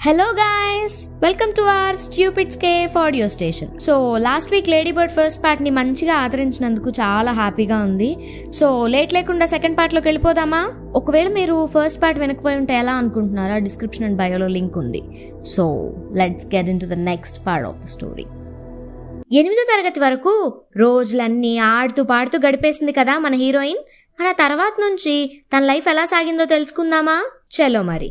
hello guys welcome to our stupids cafe audio station so last week lady bird first part ని మంచిగా ఆదరించినందుకు చాలా హ్యాపీగా ఉంది సో లేట్ లేకుండా సెకండ్ పార్ట్ లోకి వెళ్ళిపోదామా ఒకవేళ మీరు ఫస్ట్ పార్ట్ వెనకపోయి ఉంటే ఎలా అనుకుంటున్నారా డిస్క్రిప్షన్ అండ్ బయోలో లింక్ ఉంది so let's get into the next part of the story ఎనిమిదో తరగతి వరకు రోజులన్నీ ఆడుతూ పాడుతూ గడిపేసింది కదా మన హీరోయిన్ అలా తర్వాత నుంచి తన లైఫ్ ఎలా సాగిందో తెలుసుకుందామా చలో మరి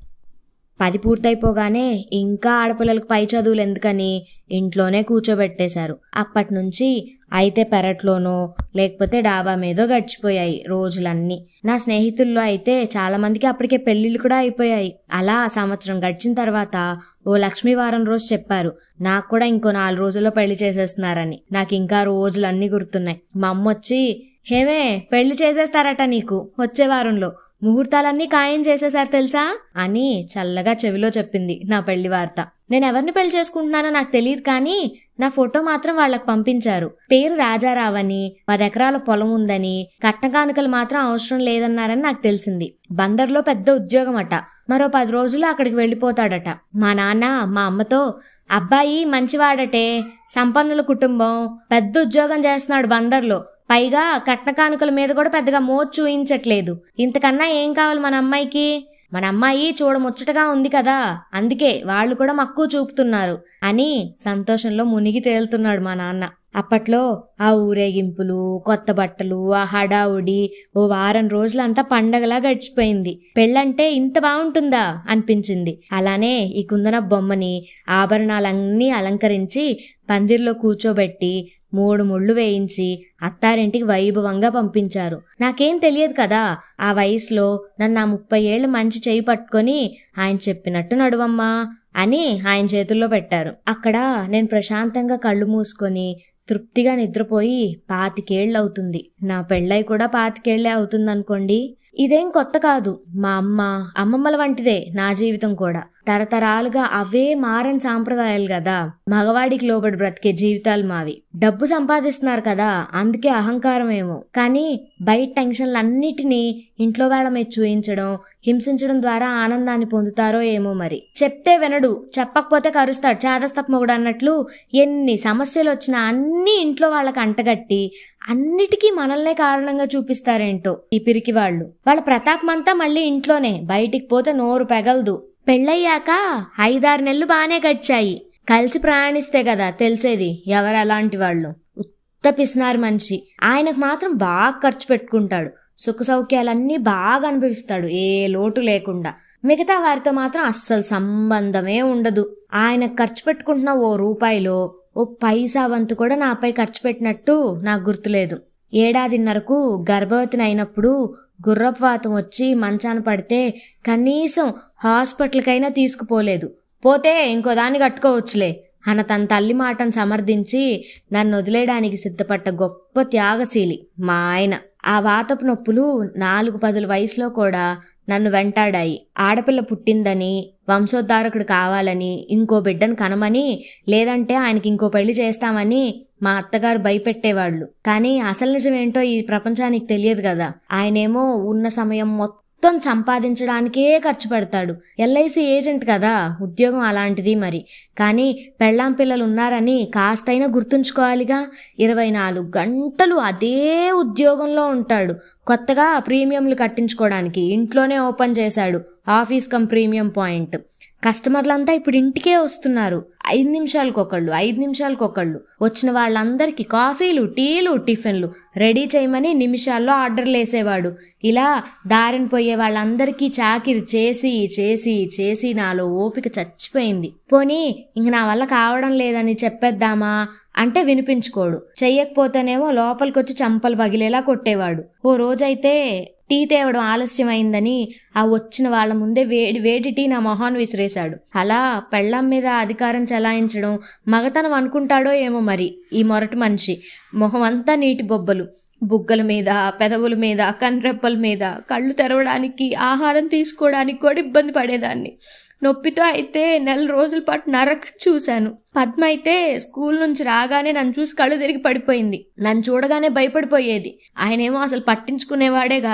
పది పూర్తయిపోగానే ఇంకా ఆడపిల్లలకు పై చదువులు ఎందుకని ఇంట్లోనే కూర్చోబెట్టేశారు అప్పటి నుంచి అయితే పెరట్లోనో లేకపోతే డాబా మీదో గడిచిపోయాయి రోజులన్నీ నా స్నేహితుల్లో అయితే చాలా మందికి అప్పటికే పెళ్లిళ్ళు కూడా అయిపోయాయి అలా సంవత్సరం గడిచిన తర్వాత ఓ లక్ష్మీ వారం రోజు చెప్పారు నాకు కూడా ఇంకో నాలుగు రోజుల్లో పెళ్లి చేసేస్తున్నారని నాకు ఇంకా రోజులన్నీ గుర్తున్నాయి మా అమ్మ వచ్చి హేమే పెళ్లి చేసేస్తారట నీకు వచ్చే వారంలో ముహూర్తాలన్నీ ఖాయం చేసేశారు తెలుసా అని చల్లగా చెవిలో చెప్పింది నా పెళ్లి వార్త నేను ఎవరిని పెళ్లి చేసుకుంటున్నానో నాకు తెలియదు కానీ నా ఫోటో మాత్రం వాళ్ళకి పంపించారు పేరు రాజారావు అని పది ఎకరాల పొలం ఉందని కట్నకానుకలు మాత్రం అవసరం లేదన్నారని నాకు తెలిసింది బందర్లో పెద్ద ఉద్యోగం అట మరో పది రోజులు అక్కడికి వెళ్ళిపోతాడట మా నాన్న మా అమ్మతో అబ్బాయి మంచివాడటే సంపన్నుల కుటుంబం పెద్ద ఉద్యోగం చేస్తున్నాడు బందర్లో పైగా కట్న కానుకల మీద కూడా పెద్దగా మోజు చూయించట్లేదు ఇంతకన్నా ఏం కావాలి మన అమ్మాయికి మన అమ్మాయి చూడముచ్చటగా ఉంది కదా అందుకే వాళ్ళు కూడా మక్కువ చూపుతున్నారు అని సంతోషంలో మునిగి తేలుతున్నాడు మా నాన్న అప్పట్లో ఆ ఊరేగింపులు కొత్త బట్టలు ఆ హడావుడి ఓ వారం రోజులంతా పండగలా గడిచిపోయింది పెళ్ళంటే ఇంత బాగుంటుందా అనిపించింది అలానే ఈ కుందన బొమ్మని ఆభరణాలన్నీ అలంకరించి పందిర్లో కూర్చోబెట్టి మూడు ముళ్ళు వేయించి అత్తారింటికి వైభవంగా పంపించారు నాకేం తెలియదు కదా ఆ వయసులో నన్ను ఆ ముప్పై ఏళ్ళు మంచి చేయి పట్టుకొని ఆయన చెప్పినట్టు నడువమ్మా అని ఆయన చేతుల్లో పెట్టారు అక్కడ నేను ప్రశాంతంగా కళ్ళు మూసుకొని తృప్తిగా నిద్రపోయి పాతికేళ్ళు అవుతుంది నా పెళ్ళై కూడా పాతికేళ్లే అవుతుంది అనుకోండి ఇదేం కొత్త కాదు మా అమ్మ అమ్మమ్మల వంటిదే నా జీవితం కూడా తరతరాలుగా అవే మారని సాంప్రదాయాలు కదా మగవాడికి లోబడి బ్రతికే జీవితాలు మావి డబ్బు సంపాదిస్తున్నారు కదా అందుకే అహంకారం ఏమో కానీ బయట టెన్షన్లన్నిటినీ ఇంట్లో వాళ్ళ మీద చూయించడం హింసించడం ద్వారా ఆనందాన్ని పొందుతారో ఏమో మరి చెప్తే వినడు చెప్పకపోతే కరుస్తాడు చేదస్తపు మొగుడు అన్నట్లు ఎన్ని సమస్యలు వచ్చినా అన్ని ఇంట్లో వాళ్ళకి అంటగట్టి అన్నిటికీ మనల్నే కారణంగా చూపిస్తారేంటో ఈ పిరికి వాళ్ళు వాళ్ళ ప్రతాపం అంతా మళ్ళీ ఇంట్లోనే బయటికి పోతే నోరు పెగలదు పెళ్ళయ్యాక ఐదారు నెలలు బాగానే గడిచాయి కలిసి ప్రయాణిస్తే కదా తెలిసేది ఎవరు అలాంటి వాళ్ళు ఉత్త పిసినారు మనిషి ఆయనకు మాత్రం బాగా ఖర్చు పెట్టుకుంటాడు సుఖ సౌఖ్యాలన్నీ బాగా అనుభవిస్తాడు ఏ లోటు లేకుండా మిగతా వారితో మాత్రం అస్సలు సంబంధమే ఉండదు ఆయన ఖర్చు పెట్టుకుంటున్న ఓ రూపాయిలో ఓ పైసా వంతు కూడా నాపై ఖర్చు పెట్టినట్టు నాకు గుర్తులేదు ఏడాదిన్నరకు గర్భవతిని అయినప్పుడు గుర్రపువాతం వచ్చి మంచాన పడితే కనీసం హాస్పిటల్కైనా తీసుకుపోలేదు పోతే ఇంకో దాన్ని కట్టుకోవచ్చులే అన్న తన తల్లి మాటను సమర్థించి నన్ను వదిలేయడానికి సిద్ధపడ్డ గొప్ప త్యాగశీలి మా ఆయన ఆ వాతపు నొప్పులు నాలుగు పదుల వయసులో కూడా నన్ను వెంటాడాయి ఆడపిల్ల పుట్టిందని వంశోద్ధారకుడు కావాలని ఇంకో బిడ్డను కనమని లేదంటే ఆయనకి ఇంకో పెళ్లి చేస్తామని మా అత్తగారు భయపెట్టేవాళ్ళు కానీ అసలు నిజమేంటో ఈ ప్రపంచానికి తెలియదు కదా ఆయనేమో ఉన్న సమయం మొత్తం సంపాదించడానికే ఖర్చు పెడతాడు ఎల్ఐసి ఏజెంట్ కదా ఉద్యోగం అలాంటిది మరి కానీ పెళ్ళాం పిల్లలు ఉన్నారని కాస్తైనా గుర్తుంచుకోవాలిగా ఇరవై నాలుగు గంటలు అదే ఉద్యోగంలో ఉంటాడు కొత్తగా ప్రీమియంలు కట్టించుకోవడానికి ఇంట్లోనే ఓపెన్ చేశాడు ఆఫీస్ కమ్ ప్రీమియం పాయింట్ కస్టమర్లంతా ఇప్పుడు ఇంటికే వస్తున్నారు ఐదు నిమిషాలకు ఒకళ్ళు ఐదు నిమిషాలకు ఒకళ్ళు వచ్చిన వాళ్ళందరికీ కాఫీలు టీలు టిఫిన్లు రెడీ చేయమని నిమిషాల్లో ఆర్డర్లు వేసేవాడు ఇలా దారిని పోయే వాళ్ళందరికీ చాకిరి చేసి చేసి చేసి నాలో ఓపిక చచ్చిపోయింది పోనీ ఇంక నా వల్ల కావడం లేదని చెప్పేద్దామా అంటే వినిపించుకోడు చెయ్యకపోతేనేమో లోపలికొచ్చి చంపలు పగిలేలా కొట్టేవాడు ఓ రోజైతే టీ తేవడం ఆలస్యమైందని ఆ వచ్చిన వాళ్ళ ముందే వేడి వేడి టీ నా మొహాన్ని విసిరేశాడు అలా పెళ్ళం మీద అధికారం చలాయించడం మగతనం అనుకుంటాడో ఏమో మరి ఈ మొరటి మనిషి మొహం అంతా నీటి బొబ్బలు బుగ్గల మీద పెదవుల మీద కన్రెప్పల మీద కళ్ళు తెరవడానికి ఆహారం తీసుకోవడానికి కూడా ఇబ్బంది పడేదాన్ని నొప్పితో అయితే నెల రోజుల పాటు నరకం చూశాను పద్మ అయితే స్కూల్ నుంచి రాగానే నన్ను చూసి కళ్ళు తిరిగి పడిపోయింది నన్ను చూడగానే భయపడిపోయేది ఆయనేమో అసలు పట్టించుకునేవాడే కాదు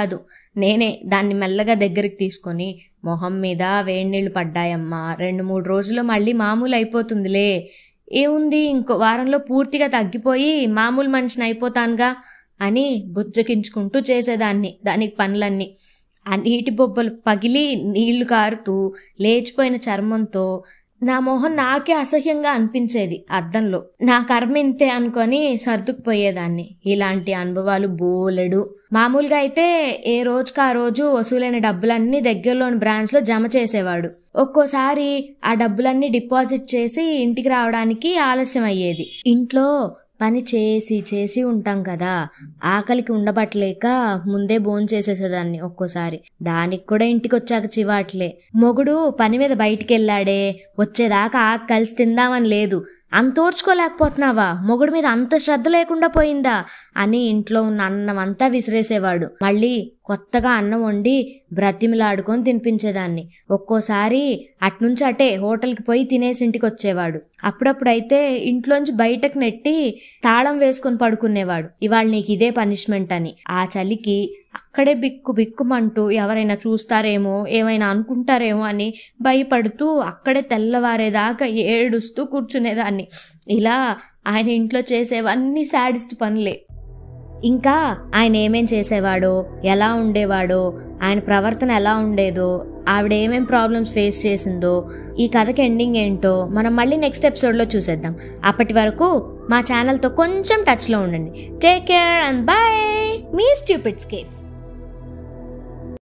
నేనే దాన్ని మెల్లగా దగ్గరికి తీసుకొని మొహం మీద వేడి నీళ్ళు పడ్డాయమ్మా రెండు మూడు రోజుల్లో మళ్ళీ మామూలు అయిపోతుందిలే ఏముంది ఇంకో వారంలో పూర్తిగా తగ్గిపోయి మామూలు మనిషిని అయిపోతానుగా అని బుజ్జకించుకుంటూ చేసేదాన్ని దానికి పనులన్నీ ఆ నీటి బొబ్బలు పగిలి నీళ్లు కారుతూ లేచిపోయిన చర్మంతో నా మొహం నాకే అసహ్యంగా అనిపించేది అద్దంలో నా కర్మ ఇంతే అనుకొని సర్దుకుపోయేదాన్ని ఇలాంటి అనుభవాలు బోలెడు మామూలుగా అయితే ఏ రోజుకి ఆ రోజు వసూలైన డబ్బులన్నీ దగ్గరలోని బ్రాంచ్లో జమ చేసేవాడు ఒక్కోసారి ఆ డబ్బులన్నీ డిపాజిట్ చేసి ఇంటికి రావడానికి ఆలస్యం అయ్యేది ఇంట్లో పని చేసి చేసి ఉంటాం కదా ఆకలికి ఉండబట్టలేక ముందే భోన్ చేసేసేదాన్ని ఒక్కోసారి దానికి కూడా ఇంటికి వచ్చాక చివాట్లే మొగుడు పని మీద బయటికి వెళ్ళాడే వచ్చేదాకా ఆకు కలిసి తిందామని లేదు అంత ఓర్చుకోలేకపోతున్నావా మొగుడు మీద అంత శ్రద్ధ లేకుండా పోయిందా అని ఇంట్లో ఉన్న అన్నం అంతా విసిరేసేవాడు మళ్ళీ కొత్తగా అన్నం వండి బ్రతిమిలాడుకొని తినిపించేదాన్ని ఒక్కోసారి అట్నుంచి అటే హోటల్కి పోయి తినేసి ఇంటికి వచ్చేవాడు అప్పుడప్పుడైతే ఇంట్లోంచి బయటకు నెట్టి తాళం వేసుకొని పడుకునేవాడు ఇవాళ నీకు ఇదే పనిష్మెంట్ అని ఆ చలికి అక్కడే బిక్కు బిక్కుమంటూ ఎవరైనా చూస్తారేమో ఏమైనా అనుకుంటారేమో అని భయపడుతూ అక్కడే తెల్లవారేదాకా ఏడుస్తూ కూర్చునేదాన్ని ఇలా ఆయన ఇంట్లో చేసేవన్నీ సాడిస్ట్ పనులే ఇంకా ఆయన ఏమేం చేసేవాడో ఎలా ఉండేవాడో ఆయన ప్రవర్తన ఎలా ఉండేదో ఆవిడ ఏమేం ప్రాబ్లమ్స్ ఫేస్ చేసిందో ఈ కథకి ఎండింగ్ ఏంటో మనం మళ్ళీ నెక్స్ట్ ఎపిసోడ్లో చూసేద్దాం అప్పటి వరకు మా ఛానల్తో కొంచెం టచ్లో ఉండండి టేక్ కేర్ అండ్ బాయ్ మీ స్ట్యూపిడ్స్ కేఫ్